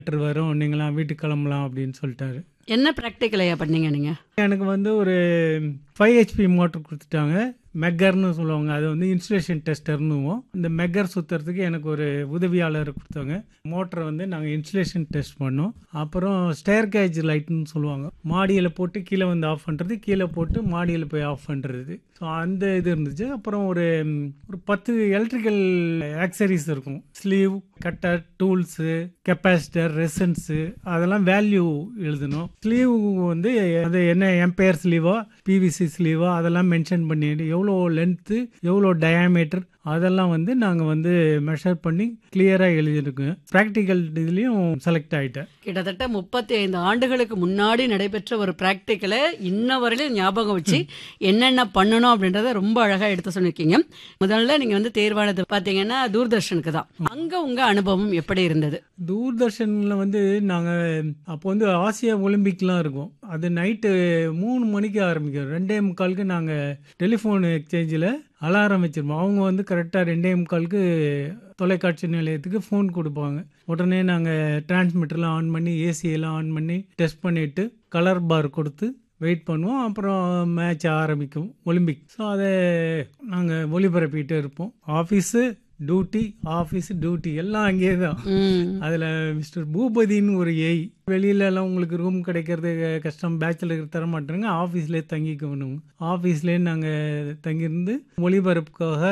வரும் நீங்களாம் வீட்டுக்கு கிளம்பலாம் அப்படின்னு சொல்லிட்டாரு என்ன ப்ராக்டிக்கல் ஐயா பண்ணீங்க நீங்க எனக்கு வந்து ஒரு ஃபைவ் ஹெச்பி மோட்டர் கொடுத்துட்டாங்க மெக்கர்னு சொல்லுவாங்க அது வந்து இன்சுலேஷன் டெஸ்டர்னுவோம் இந்த மெக்கர் சுற்றுறதுக்கு எனக்கு ஒரு உதவியாளர் கொடுத்தாங்க மோட்டரை வந்து நாங்கள் இன்சுலேஷன் டெஸ்ட் பண்ணோம் அப்புறம் ஸ்டேர் கேஜ் லைட்னு சொல்லுவாங்க மாடியில் போட்டு கீழே வந்து ஆஃப் பண்ணுறது கீழே போட்டு மாடியில் போய் ஆஃப் பண்ணுறது ஸோ அந்த இது இருந்துச்சு அப்புறம் ஒரு ம், ஒரு பத்து எலக்ட்ரிக்கல் ஆக்சரிஸ் இருக்கும் sleeve cutter tools capacitor resistance அதெல்லாம் வேல்யூ எழுதணும் ஸ்லீவ் வந்து அது என்ன எம்பையர் ஸ்லீவா பிவிசி ஸ்லீவா அதெல்லாம் மென்ஷன் பண்ணிட்டு எவ்வளோ லென்த்து எவ்வளோ டயாமீட்டர் அதெல்லாம் வந்து நாங்கள் வந்து மெஷர் பண்ணி கிளியராக எழுதியிருக்கோம் ப்ராக்டிக்கல் இதுலேயும் செலக்ட் ஆகிட்டேன் கிட்டத்தட்ட முப்பத்தி ஐந்து ஆண்டுகளுக்கு முன்னாடி நடைபெற்ற ஒரு ப்ராக்டிக்கலை இன்ன வரையிலும் ஞாபகம் வச்சு என்னென்ன பண்ணணும் அப்படின்றத ரொம்ப அழகா எடுத்து சொல்லியிருக்கீங்க முதல்ல நீங்க வந்து தேர்வானது பாத்தீங்கன்னா தூர்தர்ஷனுக்கு தான் அங்க உங்க அனுபவம் எப்படி இருந்தது தூர்தர்ஷனில் வந்து நாங்கள் அப்போ வந்து ஆசியா ஒலிம்பிக்லாம் இருக்கும் அது நைட்டு மூணு மணிக்கு ஆரம்பிக்கும் ரெண்டே முக்காலுக்கு நாங்கள் டெலிஃபோன் எக்ஸ்சேஞ்சில் அலாரம் வச்சுருப்போம் அவங்க வந்து கரெக்டாக ரெண்டே முக்காலுக்கு தொலைக்காட்சி நிலையத்துக்கு ஃபோன் கொடுப்பாங்க உடனே நாங்கள் டிரான்ஸ்மிட்டர்லாம் ஆன் பண்ணி ஏசியெல்லாம் ஆன் பண்ணி டெஸ்ட் பண்ணிவிட்டு கலர் பார் கொடுத்து வெயிட் பண்ணுவோம் அப்புறம் மேட்ச் ஆரம்பிக்கும் ஒலிம்பிக் ஸோ அதை நாங்கள் ஒளிபரப்பிட்டு இருப்போம் ஆஃபீஸு டியூட்டி ஆஃபீஸ் டியூட்டி எல்லாம் அங்கேயே தான் ம். அதில் மிஸ்டர் பூபதின்னு ஒரு ஏய் வெளியில எல்லாம் உங்களுக்கு ரூம் கிடைக்கிறது கஷ்டம் பேச்சுலர் தர மாட்டாங்க ஆஃபீஸ்லேயே தங்கிக்கணும் ஆஃபீஸ்லேயே நாங்கள் தங்கியிருந்து ஒளிபரப்புக்காக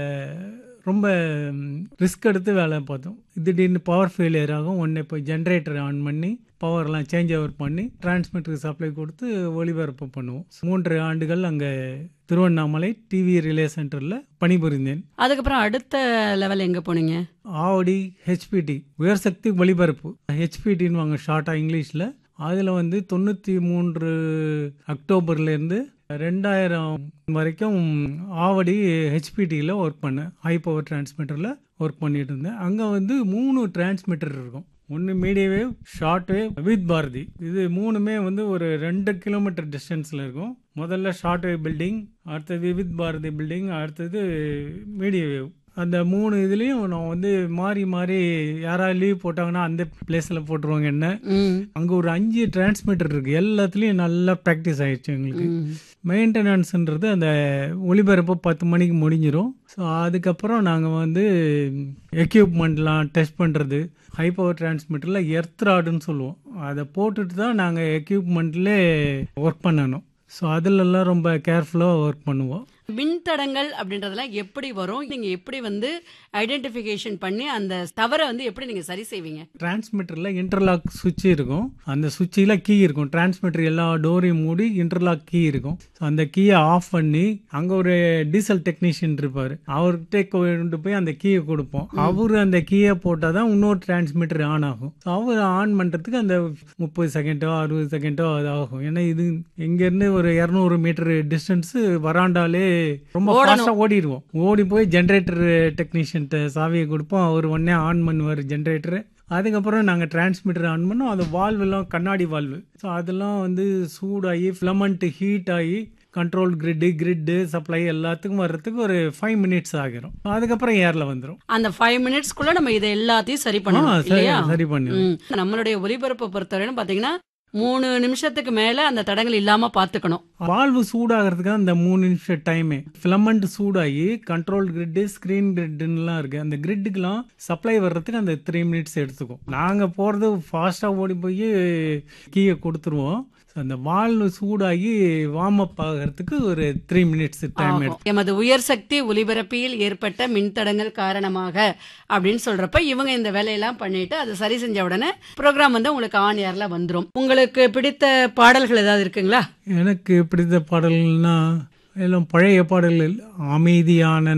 ரொம்ப ரிஸ்க் எடுத்து வேலை பார்த்தோம் திடீர்னு பவர் ஃபெயிலியர் ஆகும் உடனே போய் ஜென்ரேட்டர் ஆன் பண்ணி பவர்லாம் சேஞ்ச் ஓவர் பண்ணி டிரான்ஸ்மிட்டருக்கு சப்ளை கொடுத்து ஒளிபரப்பு பண்ணுவோம் மூன்று ஆண்டுகள் அங்கே திருவண்ணாமலை டிவி ரிலே சென்டரில் பணிபுரிந்தேன் அதுக்கப்புறம் அடுத்த லெவல் எங்க போனீங்க ஆவடி ஹெச்பிடி உயர் சக்தி ஒளிபரப்பு ஹெச்பிடின்னு வாங்க ஷார்ட்டாக இங்கிலீஷில் அதில் வந்து தொண்ணூற்றி மூன்று அக்டோபர்லேருந்து ரெண்டாயிரம் வரைக்கும் ஆவடி ஹெச்பிடியில் ஒர்க் பண்ணேன் ஹை பவர் டிரான்ஸ்மிட்டரில் ஒர்க் பண்ணிட்டு இருந்தேன் அங்கே வந்து மூணு டிரான்ஸ்மிட்டர் இருக்கும் ஒன்று medium wave short wave Vividh Bharati இது மூணுமே வந்து ஒரு ரெண்டு கிலோமீட்டர் டிஸ்டன்ஸில் இருக்கும் முதல்ல ஷார்ட் வேவ் பில்டிங் அடுத்தது வித் பாரதி பில்டிங் அடுத்தது மீடியம் வேவ் அந்த மூணு இதுலேயும் நான் வந்து மாறி மாறி யாராவது லீவ் போட்டாங்கன்னா அந்த பிளேஸில் போட்டுருவாங்க என்ன ம். அங்கே ஒரு அஞ்சு டிரான்ஸ்மிட்டர் இருக்குது எல்லாத்துலேயும் நல்லா ப்ராக்டிஸ் ஆயிடுச்சு எங்களுக்கு ம். மெயின்டெனன்ஸ்ன்றது அந்த ஒளிபரப்பு பத்து மணிக்கு முடிஞ்சிரும் ஸோ அதுக்கப்புறம் நாங்கள் வந்து எக்யூப்மெண்ட்லாம் டெஸ்ட் பண்ணுறது ஹை பவர் டிரான்ஸ்மிட்டரில் எர்த் ராடுன்னு சொல்லுவோம் அதை போட்டுட்டு தான் நாங்கள் எக்யூப்மெண்ட்லே ஒர்க் பண்ணணும் ஸோ அதிலெல்லாம் ரொம்ப கேர்ஃபுல்லாக ஒர்க் பண்ணுவோம் மின்தடங்கள் அப்படின்றதெல்லாம் எப்படி வரும் நீங்க எப்படி வந்து ஐடென்டிஃபிகேஷன் பண்ணி அந்த தவறை வந்து எப்படி நீங்க சரி செய்வீங்க டிரான்ஸ்மிட்டரில் இன்டர்லாக் சுவிட்ச் இருக்கும் அந்த சுவிட்சில் கீ இருக்கும் டிரான்ஸ்மிட்டர் எல்லா டோரையும் மூடி இன்டர்லாக் கீ இருக்கும் ஸோ அந்த கீயை ஆஃப் பண்ணி அங்கே ஒரு டீசல் டெக்னீஷியன் இருப்பார் அவர்கிட்ட கொண்டு போய் அந்த கீயை கொடுப்போம் அவர் அந்த கீயை போட்டால் தான் இன்னொரு டிரான்ஸ்மிட்டர் ஆன் ஆகும் ஸோ அவர் ஆன் பண்ணுறதுக்கு அந்த முப்பது செகண்டோ அறுபது செகண்டோ அது ஆகும் ஏன்னா இது இங்கேருந்து ஒரு இரநூறு மீட்டர் டிஸ்டன்ஸு வராண்டாலே ரொம்ப ஃபாஸ்ட்டாக ஓடிடுவோம் ஓடி போய் ஜென்ரேட்டர் டெக்னீஷியன்ட்ட சாவியை கொடுப்போம் அவர் உடனே ஆன் பண்ணுவார் ஜென்ரேட்டரு அதுக்கப்புறம் நாங்கள் டிரான்ஸ்மிட்டர் ஆன் பண்ணோம் அது வால்வ் எல்லாம் கண்ணாடி வால்வு ஸோ அதெல்லாம் வந்து சூடாகி ஃபிலமெண்ட் ஹீட் ஆகி கண்ட்ரோல் கிரிட்டு கிரிட்டு சப்ளை எல்லாத்துக்கும் வர்றதுக்கு ஒரு ஃபைவ் மினிட்ஸ் ஆகிரும் அதுக்கப்புறம் ஏரில் வந்துடும் அந்த ஃபைவ் மினிட்ஸ்க்குள்ள நம்ம இதை எல்லாத்தையும் சரி ஆ பண்ணணும் சரி இல்லையா சரி பண்ணி ம். நம்மளுடைய ஒலிபரப்பை பொறுத்தவரையிலும் பாத்தீங்கன்னா மூணு நிமிஷத்துக்கு மேல அந்த தடங்கள் இல்லாம பாத்துக்கணும் வால்வு சூடாகிறதுக்கு அந்த மூணு நிமிஷம் டைமே ஃபிலமெண்ட் சூடாகி கண்ட்ரோல் கிரிட்டு ஸ்க்ரீன் கிரிட்டுலாம் இருக்கு அந்த கிரிட்டுக்கெல்லாம் சப்ளை வர்றதுக்கு அந்த த்ரீ மினிட்ஸ் எடுத்துக்கும் நாங்கள் போகிறது ஃபாஸ்ட்டாக ஓடி போய் கீயை கொடுத்துருவோம் So, அந்த வால்வு சூடாகி வார்ம் அப் ஆகிறதுக்கு ஒரு த்ரீ மினிட்ஸ் டைம் ஆகும். எடுத்து எமது உயர் சக்தி ஒலிபரப்பியில் ஏற்பட்ட மின்தடங்கள் காரணமாக அப்படின்னு சொல்றப்ப இவங்க இந்த வேலையெல்லாம் பண்ணிட்டு அதை சரி செஞ்ச உடனே ப்ரோக்ராம் வந்து உங்களுக்கு ஆன் ஏர்ல வந்துரும் உங்களுக்கு பிடித்த பாடல்கள் ஏதாவது இருக்குங்களா எனக்கு பிடித்த பாடல்னா எல்லாம் பழைய பாடல்கள் அமைதியான